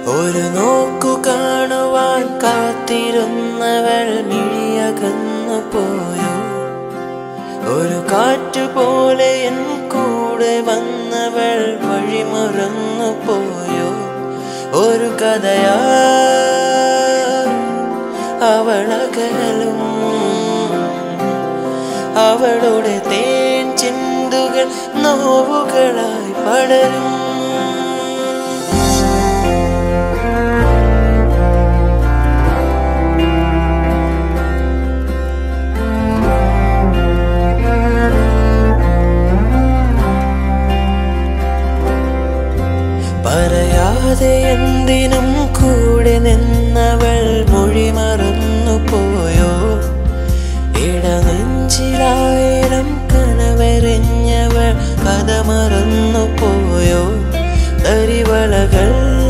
ഒരു നോക്കു കാണുവാൻ കാത്തിരുന്നവൾ മിഴിയകന്നു പോയോ ഒരു കാറ്റു പോലെ എൻ കൂടെ വന്നവൾ വഴിമറന്നു പോയോ ഒരു കഥയാ അവളകലും അവളുടെ തേൻ ചിന്തുകൾ നോവുകളായി പടരും പറയാതെ എന്തിനും കൂടെ നിന്നവൾ മൊഴി മറന്നു പോയോ ഇടനെഞ്ചിലായിരം കനവെറിഞ്ഞവൾ കഥ മറന്നു പോയോ തരിവളകൾ